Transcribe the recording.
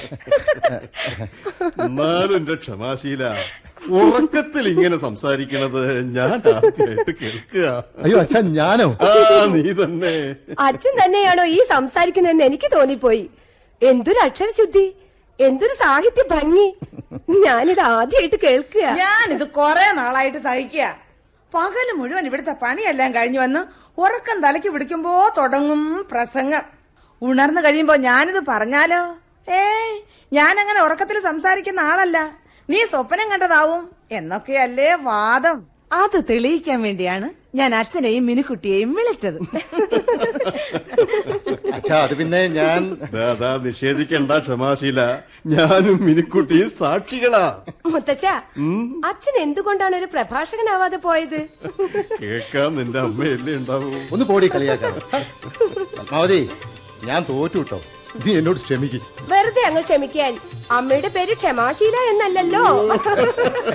എന്നാലും എന്റെ ക്ഷമാശീല ഉറക്കത്തിൽ ഇങ്ങനെ സംസാരിക്കണത് ഞാൻ ആദ്യമായിട്ട് കേൾക്കുക അയ്യോ അച്ഛാ ഞാനോ ആ നീ തന്നെ അച്ഛൻ തന്നെയാണോ ഈ സംസാരിക്കുന്നതെന്ന് എനിക്ക് തോന്നിപ്പോയി എന്തൊരു അക്ഷരശുദ്ധി എന്തൊരു സാഹിത്യ ഭംഗി ഞാനിത് ആദ്യമായിട്ട് കേൾക്കുക ഞാനിത് കൊറേ നാളായിട്ട് സഹിക്കുക പകല് മുഴുവൻ ഇവിടുത്തെ പണിയെല്ലാം കഴിഞ്ഞു വന്ന് ഉറക്കം തലയ്ക്ക് പിടിക്കുമ്പോ തുടങ്ങും പ്രസംഗം ഉണർന്നു കഴിയുമ്പോ ഞാനിത് പറഞ്ഞാലോ ഏയ് ഞാനങ്ങനെ ഉറക്കത്തിൽ സംസാരിക്കുന്ന ആളല്ല നീ സ്വപ്നം കണ്ടതാവും എന്നൊക്കെയല്ലേ വാദം അത് തെളിയിക്കാൻ വേണ്ടിയാണ് ഞാൻ അച്ഛനെയും മിനുക്കുട്ടിയെയും വിളിച്ചത് അച്ഛാ അത് പിന്നെ ഞാൻ ദാ, ദാ, നിഷേധിക്കണ്ട ക്ഷമാശീല ഞാനും മിനിക്കുട്ടിയും സാക്ഷികളാ മുത്തച്ഛ അച്ഛൻ എന്തുകൊണ്ടാണ് ഒരു പ്രഭാഷകനാവാതെ പോയത് കേൾക്കാൻ നിന്റെ അമ്മയല്ലേ ഉണ്ടാവൂ ഒന്ന് പോടി കളിയാക്കാം പത്മാവതി ഞാൻ തോറ്റു കേട്ടോ നീ എന്നോട് ക്ഷമിക്കും വെറുതെ അങ്ങ് ക്ഷമിക്കാൻ അമ്മയുടെ പേര് ക്ഷമാശീല എന്നല്ലല്ലോ